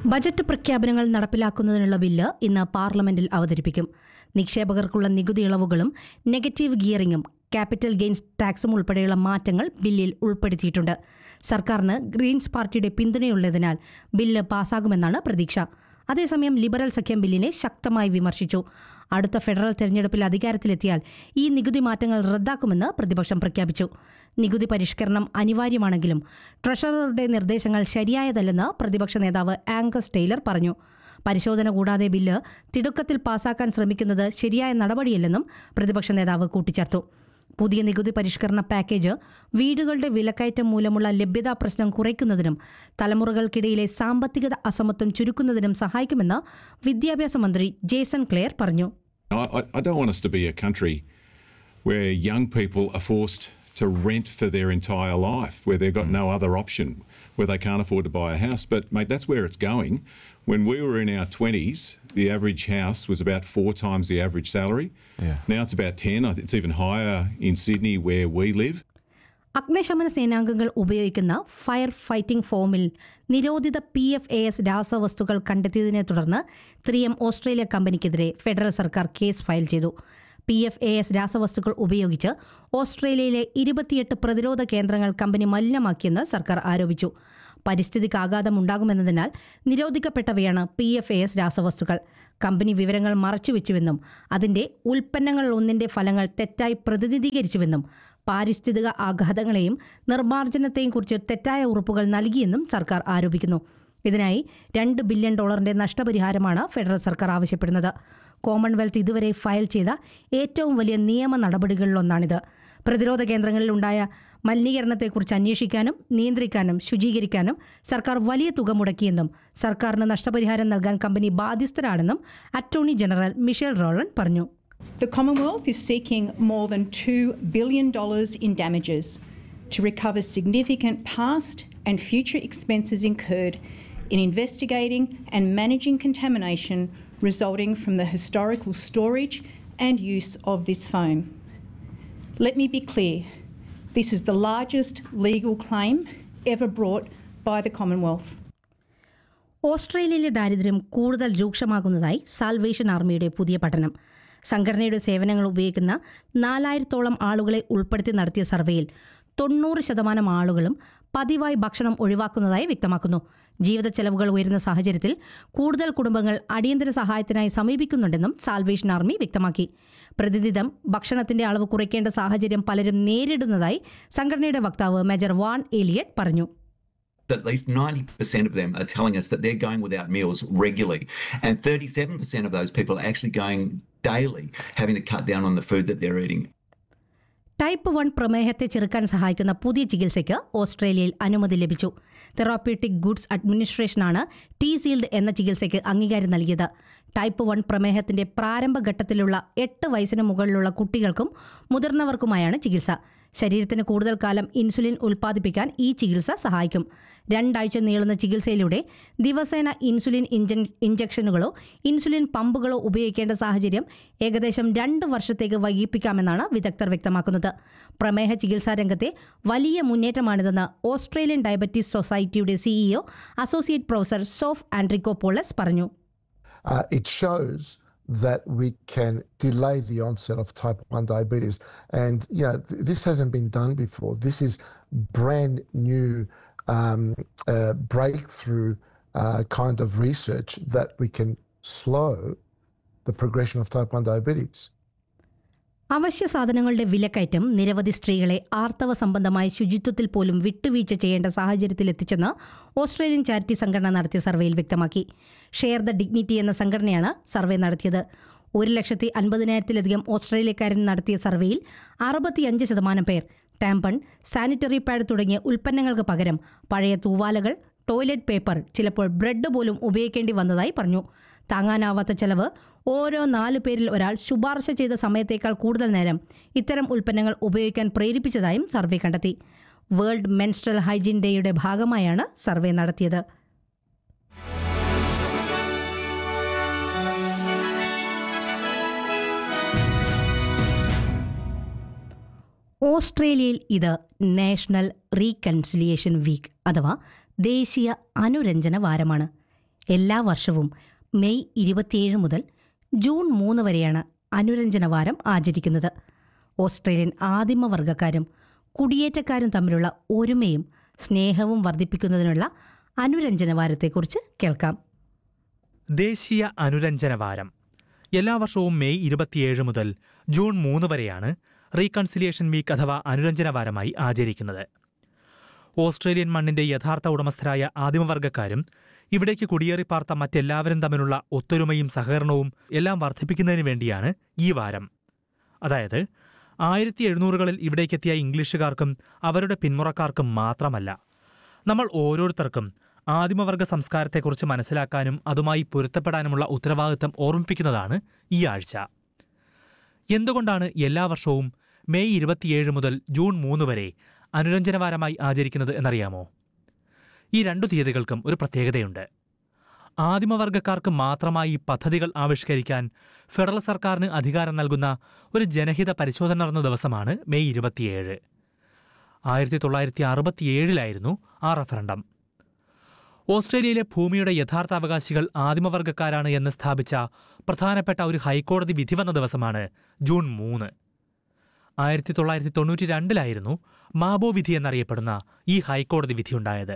Budget പ്രഖ്യാപനങ്ങൾ നടപ്പിലാക്കുന്നതിനുള്ള bill ഇന്ന് പാർലമെന്റിൽ അവതരിപ്പിക്കും നിക്ഷേപകർക്കുള്ള നികുതി ഇളവുകളും നെഗറ്റീവ് ഗിയറിംഗും ക്യാപിറ്റൽ ഗെയിൻസ് ടാക്സും ഉൾപ്പെടെയുള്ള മാറ്റങ്ങൾ ബില്ലിൽ ഉൾപ്പെടുത്തിയിട്ടുണ്ട് സർക്കാരിന് ഗ്രീൻസ് പാർട്ടിയുടെ പിന്തുണയുള്ളതിനാൽ ബില്ല് പാസ്സാകുമെന്നാണ് പ്രതീക്ഷ അതേസമയം ലിബറൽ സഖ്യം ബില്ലിനെ ശക്തമായി വിമർശിച്ചു അടുത്ത ഫെഡറൽ തെരഞ്ഞെടുപ്പിൽ അധികാരത്തിലെത്തിയാൽ ഈ നികുതി മാറ്റങ്ങൾ റദ്ദാക്കുമെന്ന് പ്രതിപക്ഷം പ്രഖ്യാപിച്ചു നികുതി പരിഷ്കരണം അനിവാര്യമാണെങ്കിലും ട്രഷററുടെ നിർദ്ദേശങ്ങൾ ശരിയായതല്ലെന്ന് പ്രതിപക്ഷ നേതാവ് ആംഗസ് ടെയ്ലർ പറഞ്ഞു പരിശോധന കൂടാതെ ബില്ല് തിടുക്കത്തിൽ പാസാക്കാൻ ശ്രമിക്കുന്നത് ശരിയായ നടപടിയല്ലെന്നും പ്രതിപക്ഷ നേതാവ് കൂട്ടിച്ചേർത്തു പുതിയ നികുതി പരിഷ്കരണ പാക്കേജ് വീടുകളുടെ വിലക്കയറ്റം മൂലമുള്ള ലഭ്യതാ പ്രശ്നം കുറയ്ക്കുന്നതിനും തലമുറകൾക്കിടയിലെ സാമ്പത്തിക അസമത്വം ചുരുക്കുന്നതിനും സഹായിക്കുമെന്ന് വിദ്യാഭ്യാസ മന്ത്രി ജേസൺ ക്ലെയർ പറഞ്ഞു I, I, I don't want us to be a country where young people are forced to rent for their entire life, where they've got no other option, where they can't afford to buy a house. But, mate, that's where it's going. When we were in our 20s, the average house was about four times the average salary. Yeah. Now it's about 10. I think it's even higher in Sydney where we live. അഗ്നിശമന സേനാംഗങ്ങൾ ഉപയോഗിക്കുന്ന fire fighting ഫോമിൽ നിരോധിത P F A S രാസവസ്തുക്കൾ കണ്ടെത്തിയതിനെ തുടർന്ന് three M Australia കമ്പനിക്കെതിരെ ഫെഡറൽ സർക്കാർ കേസ് ഫയൽ ചെയ്തു പി എഫ് എ എസ് രാസവസ്തുക്കൾ ഉപയോഗിച്ച് ഓസ്ട്രേലിയയിലെ ഇരുപത്തിയെട്ട് പ്രതിരോധ കേന്ദ്രങ്ങൾ കമ്പനി മലിനമാക്കിയെന്ന് സർക്കാർ ആരോപിച്ചു പരിസ്ഥിതിക്ക് ആഘാതമുണ്ടാകുമെന്നതിനാൽ നിരോധിക്കപ്പെട്ടവയാണ് പി എഫ് എ എസ് രാസവസ്തുക്കൾ കമ്പനി വിവരങ്ങൾ മറച്ചുവെച്ചുവെന്നും അതിന്റെ ഉൽപ്പന്നങ്ങളിലൊന്നിന്റെ ഫലങ്ങൾ തെറ്റായി പ്രതിനിധീകരിച്ചുവെന്നും പാരിസ്ഥിതിക ആഘാതങ്ങളെയും നിർമ്മാർജ്ജനത്തെയും കുറിച്ച് തെറ്റായ ഉറപ്പുകൾ നൽകിയെന്നും സർക്കാർ ആരോപിക്കുന്നു ഇതിനായി രണ്ട് ബില്യൺ ഡോളറിന്റെ നഷ്ടപരിഹാരമാണ് ഫെഡറൽ സർക്കാർ ആവശ്യപ്പെടുന്നത് കോമൺവെൽത്ത് ഇതുവരെ ഫയൽ ചെയ്ത ഏറ്റവും വലിയ നിയമ നടപടികളിലൊന്നാണിത് പ്രതിരോധ കേന്ദ്രങ്ങളിൽ ഉണ്ടായ മലിനീകരണത്തെക്കുറിച്ച് അന്വേഷിക്കാനും നിയന്ത്രിക്കാനും ശുചീകരിക്കാനും സർക്കാർ വലിയ തുക മുടക്കിയെന്നും സർക്കാരിന് നഷ്ടപരിഹാരം നൽകാൻ കമ്പനി ബാധ്യസ്ഥരാണെന്നും അറ്റോർണി ജനറൽ മിഷേൽ റോളൻ പറഞ്ഞു The Commonwealth is seeking more than $2 billion in damages to recover significant past and future expenses incurred in investigating and managing contamination resulting from the historical storage and use of this foam. Let me be clear this is the largest legal claim ever brought by the Commonwealth. ഓസ്ട്രേലിയയിലെ ദാരിദ്ര്യം കൂടുതൽ രൂക്ഷമാകുന്നതായി salvation ആർമിയുടെ പുതിയ പഠനം സംഘടനയുടെ സേവനങ്ങൾ ഉപയോഗിക്കുന്ന നാലായിരത്തോളം ആളുകളെ ഉൾപ്പെടുത്തി നടത്തിയ സർവേയിൽ തൊണ്ണൂറ് ശതമാനം ആളുകളും പതിവായി ഭക്ഷണം ഒഴിവാക്കുന്നതായി വ്യക്തമാക്കുന്നു ജീവിത ചെലവുകൾ ഉയരുന്ന സാഹചര്യത്തിൽ കൂടുതൽ കുടുംബങ്ങൾ അടിയന്തര സഹായത്തിനായി സമീപിക്കുന്നുണ്ടെന്നും സാൽവേഷൻ ആർമി വ്യക്തമാക്കി പ്രതിദിനം ഭക്ഷണത്തിന്റെ അളവ് കുറയ്ക്കേണ്ട സാഹചര്യം പലരും നേരിടുന്നതായി സംഘടനയുടെ വക്താവ് മേജർ വാൺ ഏലിയറ്റ് പറഞ്ഞു at least 90% of them are telling us that they're going without meals regularly. And 37% of those people are actually going daily, having to cut down on the food that they're eating. Type one പ്രമേഹത്തെ ചെറുക്കാൻ സഹായിക്കുന്ന പുതിയ ചികിത്സയ്ക്ക് ഓസ്ട്രേലിയയിൽ അനുമതി ലഭിച്ചു therapeutic goods അഡ്മിനിസ്ട്രേഷനാണ് Tzield എന്ന ചികിത്സയ്ക്ക് അംഗീകാരം നൽകിയത് ടൈപ്പ് വൺ പ്രമേഹത്തിന്റെ പ്രാരംഭഘട്ടത്തിലുള്ള എട്ട് വയസ്സിന് മുകളിലുള്ള കുട്ടികൾക്കും മുതിർന്നവർക്കുമായാണ് ചികിത്സ ശരീരത്തിന് കൂടുതൽ കാലം ഇൻസുലിൻ ഉൽപ്പാദിപ്പിക്കാൻ ഈ ചികിത്സ സഹായിക്കും രണ്ടാഴ്ച നീളുന്ന ചികിത്സയിലൂടെ ദിവസേന ഇൻസുലിൻ ഇഞ്ചൻ ഇഞ്ചക്ഷനുകളോ ഇൻസുലിൻ പമ്പുകളോ ഉപയോഗിക്കേണ്ട സാഹചര്യം ഏകദേശം രണ്ട് വർഷത്തേക്ക് വൈകിപ്പിക്കാമെന്നാണ് വിദഗ്ധർ വ്യക്തമാക്കുന്നത് പ്രമേഹ ചികിത്സാ രംഗത്തെ വലിയ മുന്നേറ്റമാണിതെന്ന് ഓസ്ട്രേലിയൻ ഡയബറ്റീസ് സൊസൈറ്റിയുടെ CEO associate professor Sof Andrikopoulos പറഞ്ഞു Uh, it shows that we can delay the onset of type 1 diabetes. And yeah, th- this hasn't been done before. This is brand new um, uh, breakthrough uh, kind of research that we can slow the progression of type 1 diabetes. അവശ്യ സാധനങ്ങളുടെ വിലക്കയറ്റം നിരവധി സ്ത്രീകളെ ആർത്തവ സംബന്ധമായ ശുചിത്വത്തിൽ പോലും വിട്ടുവീഴ്ച ചെയ്യേണ്ട സാഹചര്യത്തിലെത്തിച്ചെന്ന് ഓസ്ട്രേലിയൻ ചാരിറ്റി സംഘടന നടത്തിയ സർവേയിൽ വ്യക്തമാക്കി ഷെയർ ദ ഡിഗ്നിറ്റി എന്ന സംഘടനയാണ് സർവേ നടത്തിയത് ഒരു ലക്ഷത്തി അൻപതിനായിരത്തിലധികം ഓസ്ട്രേലിയക്കാരൻ നടത്തിയ സർവേയിൽ അറുപത്തിയഞ്ച് ശതമാനം പേർ ടാമ്പൺ സാനിറ്ററി പാഡ് തുടങ്ങിയ ഉൽപ്പന്നങ്ങൾക്ക് പകരം പഴയ തൂവാലകൾ ടോയ്ലറ്റ് പേപ്പർ ചിലപ്പോൾ ബ്രെഡ് പോലും ഉപയോഗിക്കേണ്ടി വന്നതായി പറഞ്ഞു താങ്ങാനാവാത്ത ചെലവ് ഓരോ നാല് പേരിൽ ഒരാൾ ശുപാർശ ചെയ്ത സമയത്തേക്കാൾ കൂടുതൽ നേരം ഇത്തരം ഉൽപ്പന്നങ്ങൾ ഉപയോഗിക്കാൻ പ്രേരിപ്പിച്ചതായും സർവേ കണ്ടെത്തി വേൾഡ് മെൻസ്ട്രൽ ഹൈജീൻ ഡേയുടെ ഭാഗമായാണ് സർവേ നടത്തിയത് ഓസ്ട്രേലിയയിൽ ഇത് നാഷണൽ റീകൺസിലിയേഷൻ വീക്ക് അഥവാ ദേശീയ അനുരഞ്ജന വാരമാണ് എല്ലാ വർഷവും മെയ് ഇരുപത്തിയേഴ് മുതൽ ജൂൺ മൂന്ന് വരെയാണ് അനുരഞ്ജന വാരം ആചരിക്കുന്നത് ഓസ്ട്രേലിയൻ ആദിമവർഗക്കാരും കുടിയേറ്റക്കാരും തമ്മിലുള്ള ഒരുമയും സ്നേഹവും വർദ്ധിപ്പിക്കുന്നതിനുള്ള അനുരഞ്ജന വാരത്തെക്കുറിച്ച് കേൾക്കാം ദേശീയ അനുരഞ്ജന വാരം എല്ലാ വർഷവും മെയ് ഇരുപത്തിയേഴ് മുതൽ ജൂൺ മൂന്ന് വരെയാണ് റീകൺസിലിയേഷൻ വീക്ക് അഥവാ അനുരഞ്ജന വാരമായി ആചരിക്കുന്നത് ഓസ്ട്രേലിയൻ മണ്ണിന്റെ യഥാർത്ഥ ഉടമസ്ഥരായ ആദിമവർഗക്കാരും ഇവിടേക്ക് കുടിയേറി പാർത്ത മറ്റെല്ലാവരും തമ്മിലുള്ള ഒത്തൊരുമയും സഹകരണവും എല്ലാം വർദ്ധിപ്പിക്കുന്നതിന് വേണ്ടിയാണ് ഈ വാരം അതായത് ആയിരത്തി എഴുന്നൂറുകളിൽ ഇവിടേക്കെത്തിയ ഇംഗ്ലീഷുകാർക്കും അവരുടെ പിന്മുറക്കാർക്കും മാത്രമല്ല നമ്മൾ ഓരോരുത്തർക്കും ആദിമവർഗ സംസ്കാരത്തെക്കുറിച്ച് മനസ്സിലാക്കാനും അതുമായി പൊരുത്തപ്പെടാനുമുള്ള ഉത്തരവാദിത്തം ഓർമ്മിപ്പിക്കുന്നതാണ് ഈ ആഴ്ച എന്തുകൊണ്ടാണ് എല്ലാ വർഷവും മെയ് ഇരുപത്തിയേഴ് മുതൽ ജൂൺ മൂന്ന് വരെ അനുരഞ്ജനവാരമായി ആചരിക്കുന്നത് എന്നറിയാമോ ഈ രണ്ടു തീയതികൾക്കും ഒരു പ്രത്യേകതയുണ്ട് ആദിമവർഗക്കാർക്ക് മാത്രമായി പദ്ധതികൾ ആവിഷ്കരിക്കാൻ ഫെഡറൽ സർക്കാരിന് അധികാരം നൽകുന്ന ഒരു ജനഹിത പരിശോധന നടന്ന ദിവസമാണ് മെയ് ഇരുപത്തിയേഴ് ആയിരത്തി തൊള്ളായിരത്തി അറുപത്തിയേഴിലായിരുന്നു ആ റഫറണ്ടം ഓസ്ട്രേലിയയിലെ ഭൂമിയുടെ യഥാർത്ഥ അവകാശികൾ ആദിമവർഗക്കാരാണ് എന്ന് സ്ഥാപിച്ച പ്രധാനപ്പെട്ട ഒരു ഹൈക്കോടതി വിധി വന്ന ദിവസമാണ് ജൂൺ മൂന്ന് ആയിരത്തി തൊള്ളായിരത്തി തൊണ്ണൂറ്റി രണ്ടിലായിരുന്നു മാബോ വിധി എന്നറിയപ്പെടുന്ന ഈ ഹൈക്കോടതി വിധിയുണ്ടായത്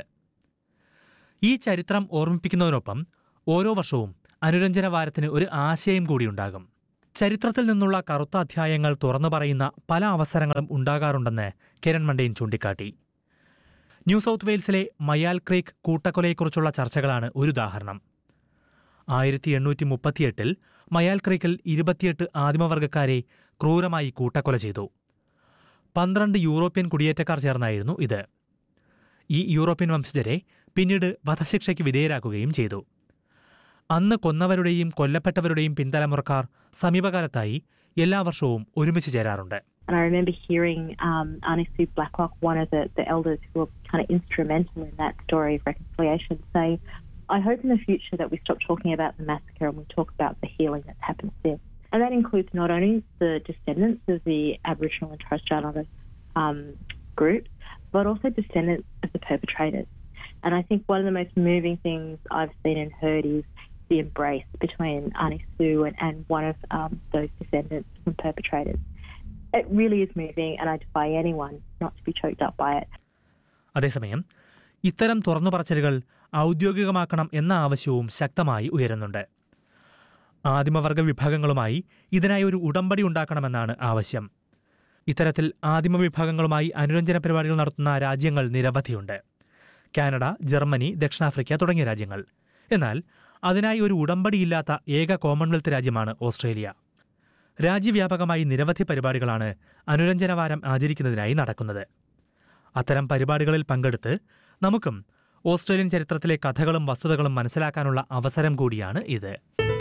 ഈ ചരിത്രം ഓർമ്മിപ്പിക്കുന്നതിനൊപ്പം ഓരോ വർഷവും അനുരഞ്ജന വാരത്തിന് ഒരു ആശയം കൂടിയുണ്ടാകും ചരിത്രത്തിൽ നിന്നുള്ള കറുത്ത അധ്യായങ്ങൾ തുറന്നു പറയുന്ന പല അവസരങ്ങളും ഉണ്ടാകാറുണ്ടെന്ന് കിരൺ മണ്ടേൻ ചൂണ്ടിക്കാട്ടി ന്യൂ സൗത്ത് വെയിൽസിലെ മയാൽ ക്രീക്ക് കൂട്ടക്കൊലയെക്കുറിച്ചുള്ള ചർച്ചകളാണ് ഒരു ഉദാഹരണം ആയിരത്തി എണ്ണൂറ്റി മുപ്പത്തിയെട്ടിൽ മയാൽ ക്രീക്കിൽ ഇരുപത്തിയെട്ട് ആദിമവർഗക്കാരെ ക്രൂരമായി കൂട്ടക്കൊല ചെയ്തു പന്ത്രണ്ട് യൂറോപ്യൻ കുടിയേറ്റക്കാർ ചേർന്നായിരുന്നു ഇത് ഈ യൂറോപ്യൻ വംശജരെ പിന്നീട് വധശിക്ഷയ്ക്ക് വിധേയരാക്കുകയും ചെയ്തു അന്ന് കൊന്നവരുടെയും കൊല്ലപ്പെട്ടവരുടെയും പിൻതലമുറക്കാർ സമീപകാലത്തായി എല്ലാ വർഷവും ഒരുമിച്ച് ചേരാറുണ്ട് And I remember hearing um, Arnie Sue Blacklock, one of the, the elders who were kind of instrumental in that story of reconciliation, say, I hope in the future that we stop talking about the massacre and we talk about the healing that's happened since. And that includes not only the descendants of the Aboriginal and Torres Strait Islander um, groups, but also descendants of the perpetrators. And I think one of the most moving things I've seen and heard is the embrace between Arnie Sue and, and one of um, those descendants from perpetrators. It really is moving, and I defy anyone not to be choked up by it. അതേസമയം ഇത്തരം തുറന്നുപറച്ചിലുകൾ ഔദ്യോഗികമാക്കണം എന്ന ആവശ്യവും ശക്തമായി ഉയരുന്നുണ്ട് ആദിമവർഗ വിഭാഗങ്ങളുമായി ഇതിനായി ഒരു ഉടമ്പടി ഉണ്ടാക്കണമെന്നാണ് ആവശ്യം ഇത്തരത്തിൽ ആദിമ വിഭാഗങ്ങളുമായി അനുരഞ്ജന പരിപാടികൾ നടത്തുന്ന രാജ്യങ്ങൾ നിരവധിയുണ്ട് കാനഡ ജർമ്മനി ദക്ഷിണാഫ്രിക്ക തുടങ്ങിയ രാജ്യങ്ങൾ എന്നാൽ അതിനായി ഒരു ഉടമ്പടിയില്ലാത്ത ഏക കോമൺവെൽത്ത് രാജ്യമാണ് ഓസ്ട്രേലിയ രാജ്യവ്യാപകമായി നിരവധി പരിപാടികളാണ് അനുരഞ്ജനവാരം ആചരിക്കുന്നതിനായി നടക്കുന്നത് അത്തരം പരിപാടികളിൽ പങ്കെടുത്ത് നമുക്കും ഓസ്ട്രേലിയൻ ചരിത്രത്തിലെ കഥകളും വസ്തുതകളും മനസ്സിലാക്കാനുള്ള അവസരം കൂടിയാണ് ഇത്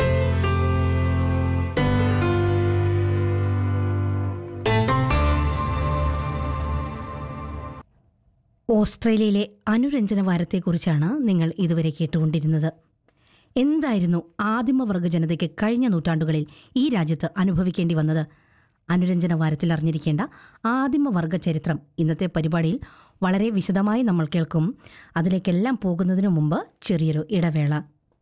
ഓസ്ട്രേലിയയിലെ അനുരഞ്ജന വാരത്തെക്കുറിച്ചാണ് നിങ്ങൾ ഇതുവരെ കേട്ടുകൊണ്ടിരുന്നത് എന്തായിരുന്നു ആദിമവർഗ ജനതയ്ക്ക് കഴിഞ്ഞ നൂറ്റാണ്ടുകളിൽ ഈ രാജ്യത്ത് അനുഭവിക്കേണ്ടി വന്നത് അനുരഞ്ജന വാരത്തിൽ അറിഞ്ഞിരിക്കേണ്ട ആദിമവർഗ ചരിത്രം ഇന്നത്തെ പരിപാടിയിൽ വളരെ വിശദമായി നമ്മൾ കേൾക്കും അതിലേക്കെല്ലാം പോകുന്നതിനു മുമ്പ് ചെറിയൊരു ഇടവേള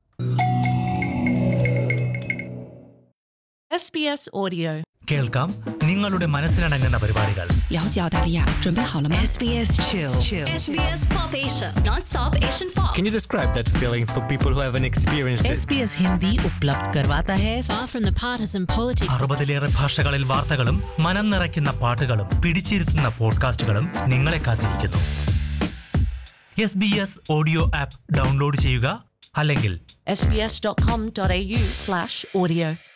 SBS Audio， കേൾക്കാം നിങ്ങളുടെ മനസ്സിനടങ്ങുന്ന പരിപാടികൾ 了解澳大利亚，准备好了吗？SBS Chill， SBS Pop Asia, non-stop Asian pop. Can you describe that feeling for people who haven't experienced it? SBS Hindi उपलब्ध करवाता है Far from the partisan politics. അറുപതിലേറെ ഭാഷകളിൽ വാർത്തകളും മനം നിറയ്ക്കുന്ന പാട്ടുകളും പിടിച്ചിരുത്തുന്ന പോഡ്കാസ്റ്റുകളും നിങ്ങളെ കാത്തിരിക്കുന്നു S B S audio app download ചെയ്യുക അല്ലെങ്കിൽ sbs.com.au/audio.